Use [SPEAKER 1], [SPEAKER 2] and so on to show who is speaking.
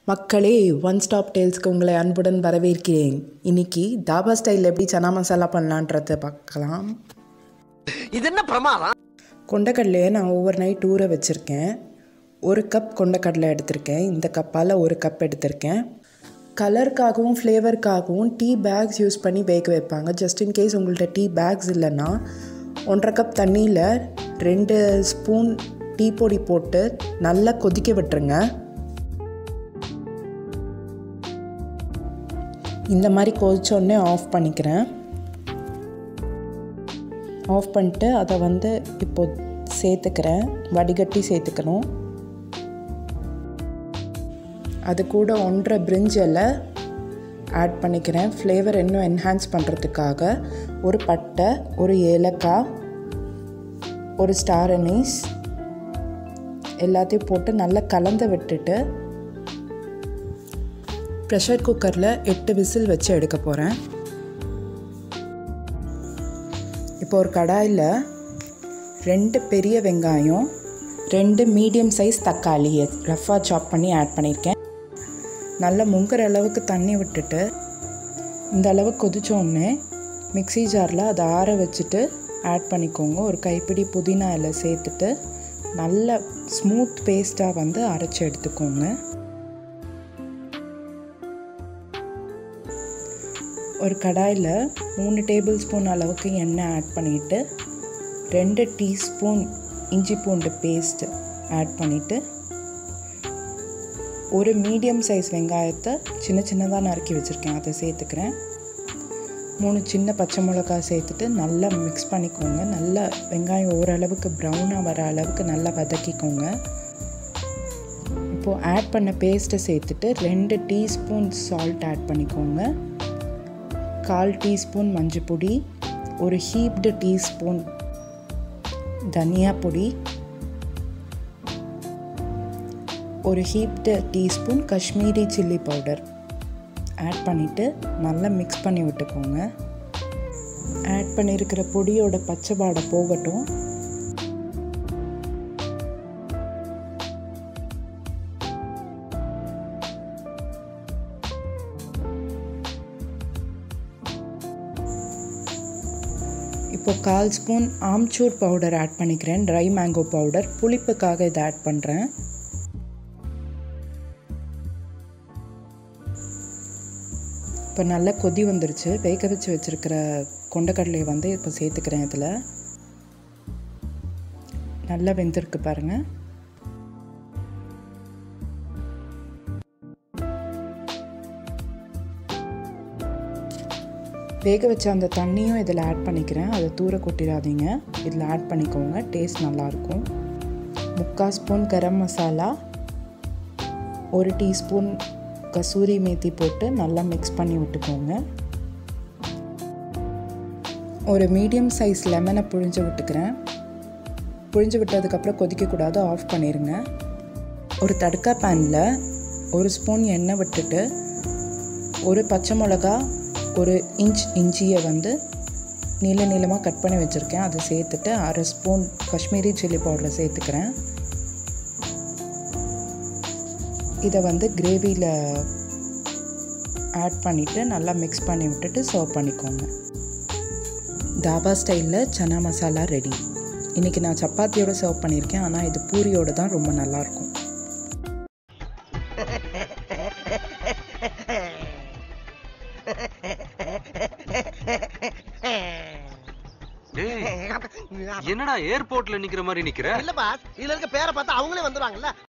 [SPEAKER 1] மக்களே one stop டேல்ஸ்க்கு உங்களை அன்புடன் வரவேற்கிறேன் இன்னைக்கு தாபா ஸ்டைலில் எப்படி சனா மசாலா பண்ணலான்றத பார்க்கலாம்
[SPEAKER 2] இது என்ன பிரமாதம்
[SPEAKER 1] கொண்டக்கடலையை நான் ஓவர் நைட் ஊற வச்சுருக்கேன் ஒரு கப் கொண்டக்கடலை எடுத்திருக்கேன் இந்த கப்பால் ஒரு கப் எடுத்திருக்கேன் கலருக்காகவும் ஃப்ளேவருக்காகவும் டீ பேக்ஸ் யூஸ் பண்ணி வேக வைப்பாங்க ஜஸ்ட் இன் கேஸ் உங்கள்கிட்ட டீ பேக்ஸ் இல்லைன்னா ஒன்றரை கப் தண்ணியில் ரெண்டு ஸ்பூன் டீ பொடி போட்டு நல்லா கொதிக்க விட்டுருங்க இந்த மாதிரி கொதிச்சோடனே ஆஃப் பண்ணிக்கிறேன் ஆஃப் பண்ணிட்டு அதை வந்து இப்போ சேர்த்துக்கிறேன் வடிகட்டி சேர்த்துக்கணும் அது கூட ஒன்றரை பிரிஞ்சில் ஆட் பண்ணிக்கிறேன் ஃப்ளேவர் இன்னும் என்ஹான்ஸ் பண்ணுறதுக்காக ஒரு பட்டை ஒரு ஏலக்காய் ஒரு ஸ்டார் அனீஸ் எல்லாத்தையும் போட்டு நல்லா கலந்து விட்டுட்டு ப்ரெஷர் குக்கரில் எட்டு விசில் வச்சு எடுக்க போகிறேன் இப்போ ஒரு கடாயில் ரெண்டு பெரிய வெங்காயம் ரெண்டு மீடியம் சைஸ் தக்காளி ரஃபாக சாப் பண்ணி ஆட் பண்ணியிருக்கேன் நல்லா முங்குற அளவுக்கு தண்ணி விட்டுட்டு இந்த அளவு கொதிச்சோடனே மிக்ஸி ஜாரில் அதை ஆற வச்சுட்டு ஆட் பண்ணிக்கோங்க ஒரு கைப்பிடி புதினா இலை சேர்த்துட்டு நல்ல ஸ்மூத் பேஸ்ட்டாக வந்து அரைச்சி எடுத்துக்கோங்க ஒரு கடாயில் மூணு டேபிள் ஸ்பூன் அளவுக்கு எண்ணெய் ஆட் பண்ணிவிட்டு ரெண்டு டீஸ்பூன் இஞ்சி பூண்டு பேஸ்ட் ஆட் பண்ணிவிட்டு ஒரு மீடியம் சைஸ் வெங்காயத்தை சின்ன சின்னதாக நறுக்கி வச்சுருக்கேன் அதை சேர்த்துக்கிறேன் மூணு சின்ன பச்சை மிளகாய் சேர்த்துட்டு நல்லா மிக்ஸ் பண்ணிக்கோங்க நல்லா வெங்காயம் ஓரளவுக்கு ப்ரௌனாக வர அளவுக்கு நல்லா வதக்கிக்கோங்க இப்போது ஆட் பண்ண பேஸ்ட்டை சேர்த்துட்டு ரெண்டு டீஸ்பூன் சால்ட் ஆட் பண்ணிக்கோங்க கால் டீஸ்பூன் மஞ்சள் பொடி ஒரு ஹீப்டு டீஸ்பூன் தனியா பொடி ஒரு heaped teaspoon Kashmiri chilli powder add பண்ணிவிட்டு நல்லா மிக்ஸ் பண்ணி விட்டுக்கோங்க ஆட் பண்ணியிருக்கிற பொடியோட பச்சை வாடை போகட்டும் இப்போ கால் ஸ்பூன் ஆம்ச்சூர் பவுடர் ஆட் பண்ணிக்கிறேன் ட்ரை மேங்கோ பவுடர் புளிப்புக்காக இதை ஆட் பண்ணுறேன் இப்போ நல்லா கொதி வந்துருச்சு வேக வச்சு வச்சுருக்கிற கொண்டக்கடலையை வந்து இப்போ சேர்த்துக்கிறேன் இதில் நல்லா வெந்திருக்கு பாருங்கள் வேக வச்ச அந்த தண்ணியும் இதில் ஆட் பண்ணிக்கிறேன் அதை தூர கொட்டிடாதீங்க இதில் ஆட் பண்ணிக்கோங்க டேஸ்ட் நல்லாயிருக்கும் முக்கால் ஸ்பூன் கரம் மசாலா ஒரு டீஸ்பூன் கசூரி மேத்தி போட்டு நல்லா மிக்ஸ் பண்ணி விட்டுக்கோங்க ஒரு மீடியம் சைஸ் லெமனை புழிஞ்சு விட்டுக்கிறேன் புழிஞ்சு விட்டதுக்கப்புறம் கொதிக்கக்கூடாது ஆஃப் பண்ணிடுங்க ஒரு தடுக்கா பேனில் ஒரு ஸ்பூன் எண்ணெய் விட்டுட்டு ஒரு பச்சை மிளகா ஒரு இன்ச் இஞ்சியை வந்து நீள நீளமாக கட் பண்ணி வச்சுருக்கேன் அதை சேர்த்துட்டு அரை ஸ்பூன் காஷ்மீரி சில்லி பவுடரை சேர்த்துக்கிறேன் இதை வந்து கிரேவியில் ஆட் பண்ணிவிட்டு நல்லா மிக்ஸ் பண்ணி விட்டுட்டு சர்வ் பண்ணிக்கோங்க தாபா ஸ்டைலில் சனா மசாலா ரெடி இன்றைக்கி நான் சப்பாத்தியோட சர்வ் பண்ணியிருக்கேன் ஆனால் இது பூரியோடு தான் ரொம்ப நல்லாயிருக்கும்
[SPEAKER 3] டேய் என்னடா ஏர்போர்ட்ல நிக்கிற மாதிரி நிக்கிற
[SPEAKER 2] இல்ல பாஸ் இதுல இருக்க பேரை பார்த்தா அவங்களே வந்துருவாங்கல்ல